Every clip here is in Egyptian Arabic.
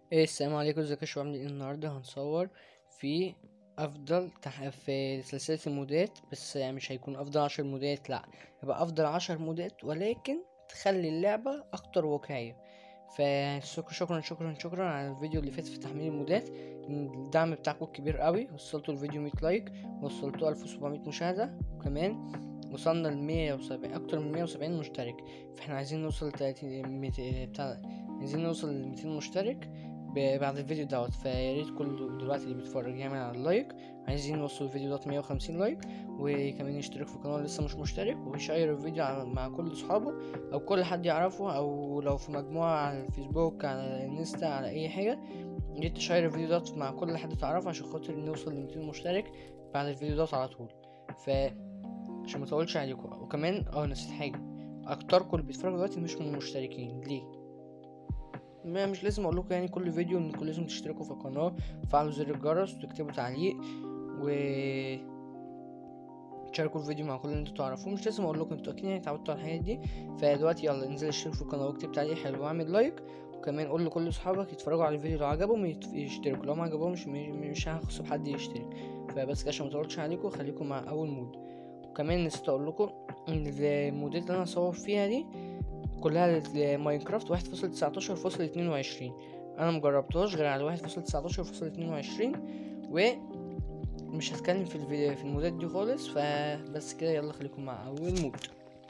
ايه السلام عليكم ازيكم يا شباب عاملين ايه النهارده هنصور في افضل تح... في سلسله المودات بس يعني مش هيكون افضل عشر مودات لا يبقى افضل عشر مودات ولكن تخلي اللعبه اكتر واقعيه فشكرا شكرا شكرا شكرا على الفيديو اللي فات في تحميل المودات الدعم بتاعكم كبير قوي وصلتوا الفيديو 100 لايك وصلتوا 1700 مشاهده وكمان وصلنا ل 170 اكتر من 170 مشترك فاحنا عايزين نوصل ل 30 بتاع عايزين نوصل ل 200 مشترك بعد الفيديو دوت فيا ريت كل دلوقتي اللي بيتفرج يعمل على اللايك عايزين نوصل الفيديو دوت 150 لايك وكمان يشترك في القناه لسه مش مشترك ويشير الفيديو مع كل اصحابه او كل حد يعرفه او لو في مجموعه على الفيسبوك على الانستا على اي حاجه ريت تشير الفيديو دوت مع كل حد تعرفه عشان خاطر نوصل ل 200 مشترك بعد الفيديو دوت على طول ف عشان مطولش عليكم وكمان اه نسيت حاجه اكتركم اللي بيتفرجوا دلوقتي مش من المشتركين ليه ما مش لازم اقول لكم يعني كل فيديو انكم لازم تشتركوا في القناه وتفعلوا زر الجرس وتكتبوا تعليق و تشاركوا الفيديو مع كل اللي انتوا تعرفوه مش لازم اقول لكم انتوا اكيد يعني اتعودتوا على الحاجات دي فدلوقتي يلا انزل اشترك في القناه واكتب تعليق حلو واعمل لايك وكمان قول لكل اصحابك يتفرجوا على الفيديو لو عجبهم يشتركوا لو ما عجبهمش مش هغصب حد يشترك فبس كده عشان ما اطولش عليكم خليكم مع اول مود وكمان نسيت اقول لكم ان المودات اللي انا هصور فيها دي كلها لماينكرافت واحد فاصل تسعتاشر فاصل اتنين وعشرين انا مجربتهاش غير على واحد فاصل تسعتاشر فاصل اتنين وعشرين و مش هتكلم في الفيديو في المودات دي خالص فبس كده يلا خليكم مع اول مود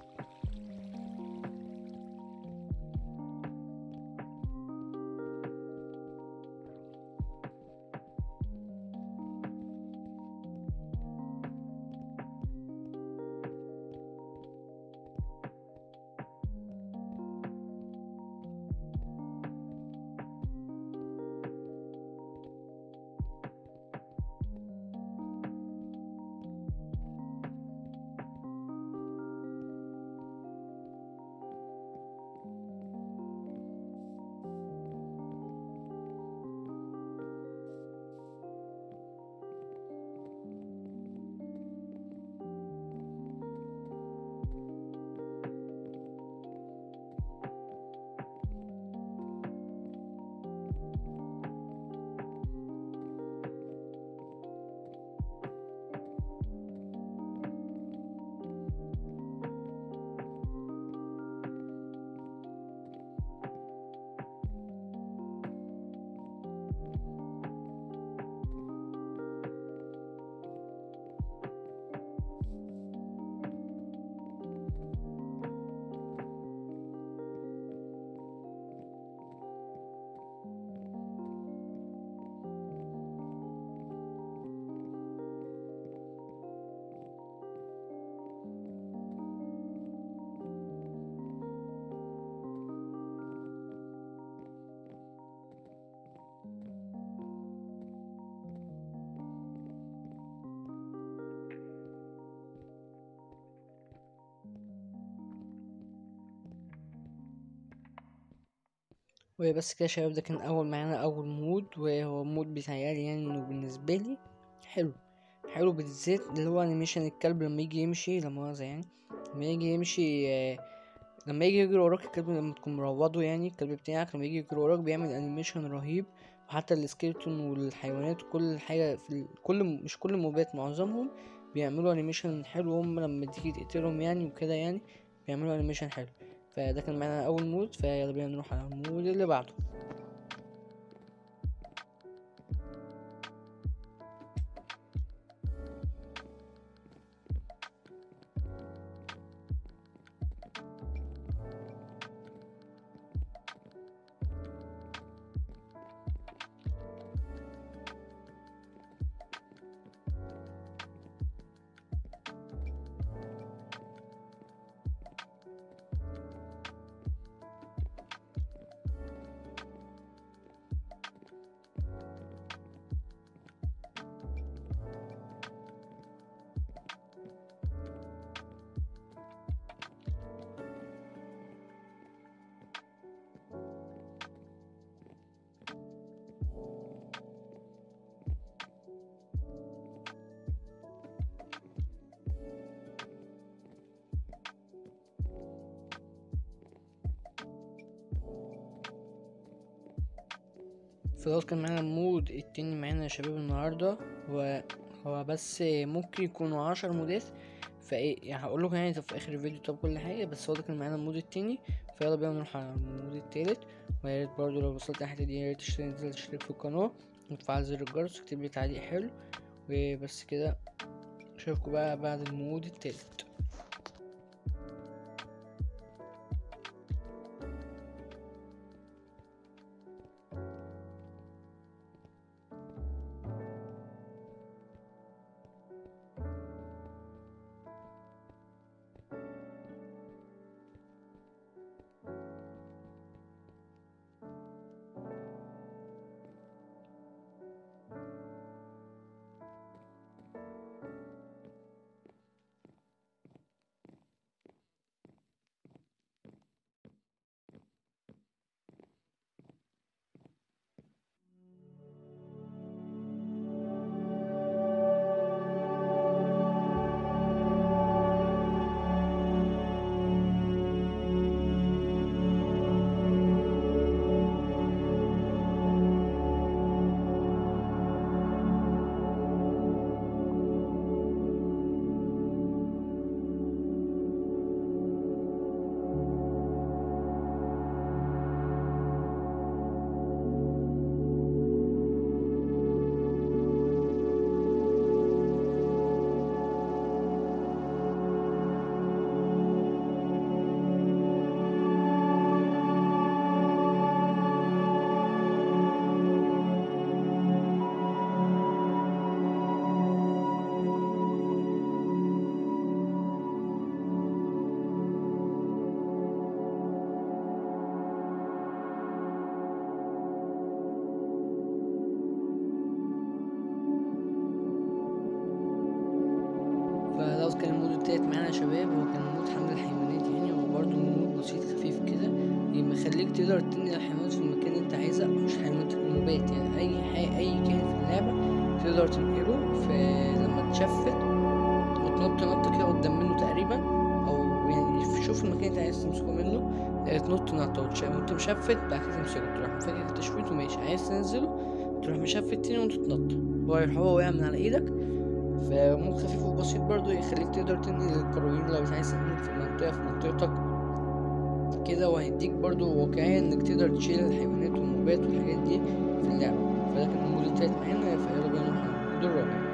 وبس كده يا شباب ده كان اول معانا اول مود وهو مود بيتهيألي يعني انه بالنسبه لي حلو حلو بالذات اللي هو انيميشن الكلب لما يجي يمشي لا مؤاخذه يعني لما يجي يمشي لما يجي يجري وراك الكلب لما تكون مروضه يعني الكلب بتاعك لما يجي يجري وراك بيعمل انيميشن رهيب وحتى السكيلتون والحيوانات وكل حاجه في كل مش كل الموبات معظمهم بيعملوا انيميشن حلو هم لما تيجي تقتلهم يعني وكده يعني بيعملوا انيميشن حلو فده كان معانا اول مود فيلا بينا نروح على المود اللي بعده فدوت كان معانا المود التاني معانا يا شباب النهاردة هو هو بس ممكن يكونوا عشر مودات فايه يعني هقول لكم يعني في اخر الفيديو طب كل حاجه بس هو ده كان معانا المود التاني فيلا بينا نروح على المود التالت ويا ريت برضه لو وصلت الحته دي يا ريت تنزل تشترك في القناه وتفعل زر الجرس وتكتب لي تعليق حلو وبس كده اشوفكم بقى بعد المود التالت فدوت كان المود التالت معانا يا شباب هو كان مود حمل الحيوانات يعني هو برضه مود بسيط خفيف كده يخليك تقدر تنقل الحيوانات في المكان اللي انت عايزه مش حيوانات النوبات يعني اي حاجة اي كائن في اللعبة تقدر تنقله فلما تشفت وتنط نط كده قدام منه تقريبا او يعني شوف المكان اللي انت عايز تمسكه منه تنط نطة وانت مشفت بعد كده تمسكه تروح مفكك التشفيت وماشي عايز تنزله تروح مشفت تاني وانت تنط هو يروح هو واقع من على ايدك فمود خفيف وبسيط برضو يخليك تقدر تنقل القرويين لو مش عايز تنقل في منطقة في منطقتك كده وهيديك برضو واقعية انك تقدر تشيل الحيوانات والنوبات والحاجات دي في اللعبة فده كان المود التالت معانا فيلا بينا نروح على المود الرابع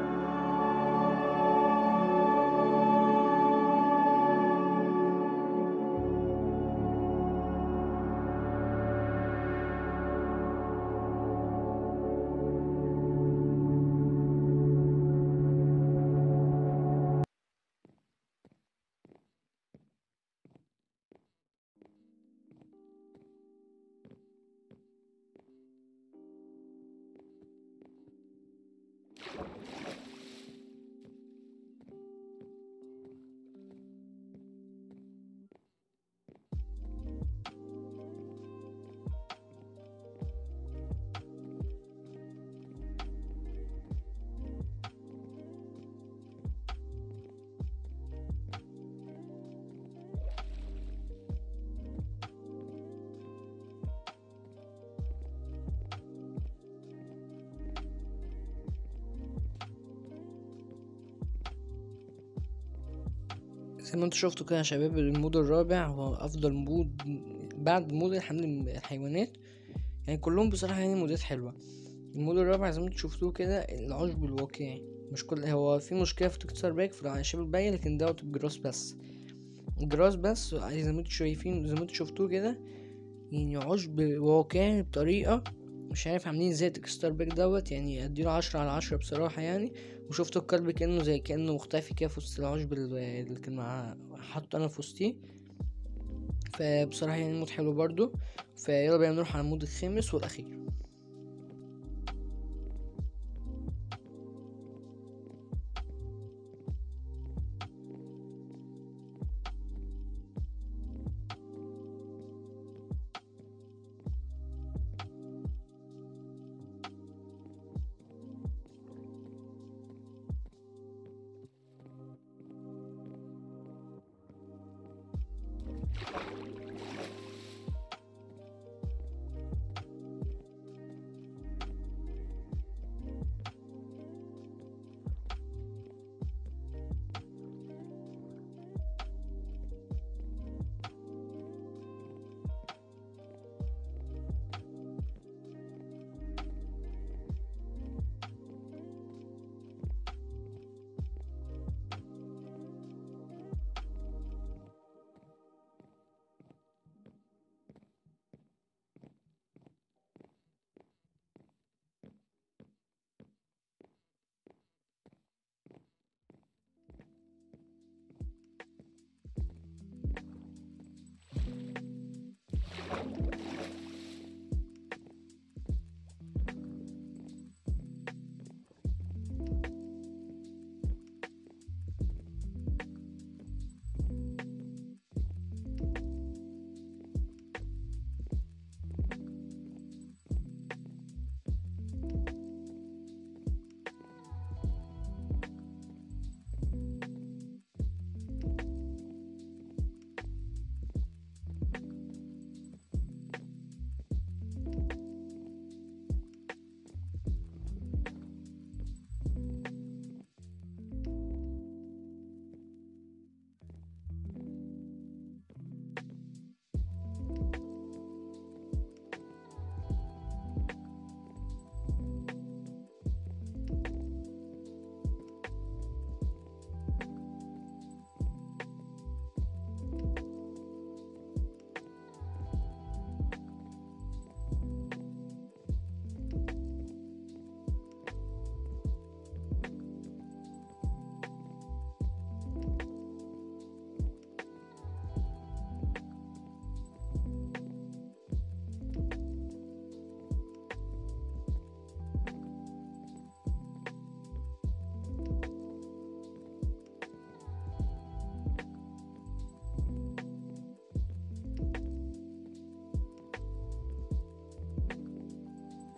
زي ما انتوا شفتوا كده يا شباب المود الرابع هو افضل مود بعد مود الحمل الحيوانات يعني كلهم بصراحة يعني مودات حلوة المود الرابع زي ما انتوا شفتوه كده العشب الواقعي مش كل هو في مشكلة في تكسر باك في العشب الباقية لكن دوت الجراس بس الجراس بس زي ما انتوا شايفين زي ما انتوا شفتوه كده يعني عشب واقعي بطريقة مش عارف عاملين ازاي تكستر باك دوت يعني اديله عشرة على عشرة بصراحة يعني وشفت الكلب كأنه زي كأنه مختفي كده في وسط العشب اللي كان مع حاطه انا في وسطيه فبصراحة يعني المود حلو برضو فيلا بينا نروح على المود الخامس والأخير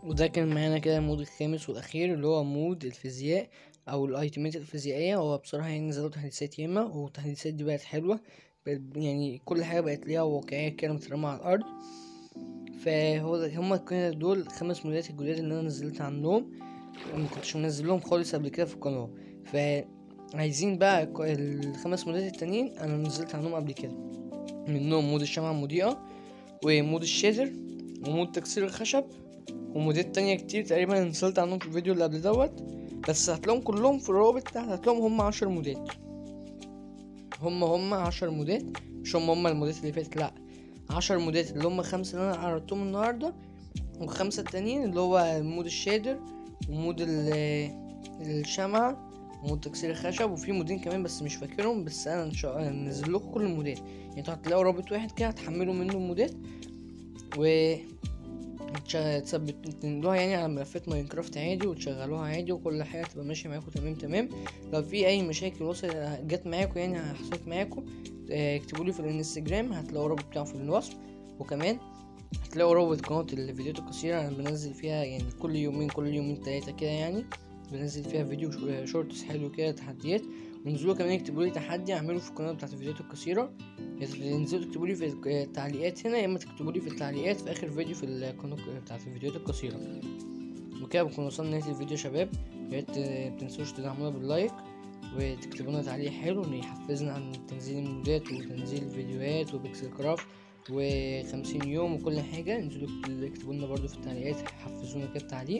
وده كان معانا كده المود الخامس والاخير اللي هو مود الفيزياء او الايتمات الفيزيائيه هو بصراحه يعني نزلوا تحديثات ياما والتحديثات دي بقت حلوه بقت يعني كل حاجه بقت ليها واقعيه كده مترمى على الارض فهو هما كده دول خمس مودات الجداد اللي انا نزلت عنهم ما كنتش منزلهم خالص قبل كده في القناه فعايزين بقى ك- الخمس مودات التانيين انا نزلت عنهم قبل كده منهم مود الشمعة المضيئة ومود الشادر ومود تكسير الخشب ومودات تانية كتير تقريبا نزلت عنهم في الفيديو اللي قبل دوت بس هتلاقيهم كلهم في الروابط تحت هتلاقيهم هم عشر مودات هم هم عشر مودات مش هم هم المودات اللي فاتت لا عشر مودات اللي هم خمسة اللي انا عرضتهم النهاردة والخمسة التانيين اللي هو مود الشادر ومود ال- الشمعة ومود تكسير الخشب وفي مودين كمان بس مش فاكرهم بس انا ان شاء الله هنزل لكم كل المودات يعني انتوا هتلاقوا رابط واحد كده هتحملوا منه المودات و تش- تثبت تنزلوها يعني على ملفات ماينكرافت عادي وتشغلوها عادي وكل حاجه تبقى ماشيه معاكم تمام تمام لو في اي مشاكل وصل جت معاكم يعني حصلت معاكم اكتبوا لي في الانستجرام هتلاقوا الرابط بتاعه في الوصف وكمان هتلاقوا رابط قناة الفيديوهات القصيرة أنا بنزل فيها يعني كل يومين كل يومين تلاتة كده يعني بنزل فيها فيديو شو- شورتس حلو كده تحديات ونزلوا كمان اكتبوا لي تحدي اعمله في القناة بتاعت الفيديوهات القصيرة انزلوا تكتبوا لي في التعليقات هنا يا اما تكتبوا لي في التعليقات في اخر فيديو في القناة بتاعت الفيديوهات القصيرة وكده بنكون وصلنا لنهاية الفيديو يا شباب يا ريت متنسوش تدعمونا باللايك وتكتبوا لنا تعليق حلو انه يحفزنا عن تنزيل المودات وتنزيل الفيديوهات وبيكسل كرافت وخمسين يوم وكل حاجة انزلوا اكتبوا لنا برضو في التعليقات حفزونا كده بتعليق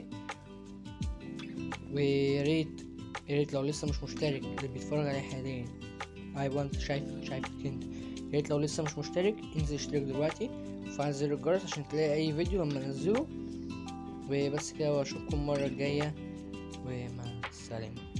ويا ريت يا ريت لو لسه مش مشترك اللي بيتفرج عليه حاليا ايوه انت شايف شايفك انت يا ريت لو لسه مش مشترك انزل اشترك دلوقتي وفعل زر الجرس عشان تلاقي اي فيديو لما انزله وبس كده واشوفكم المرة الجاية ومع السلامة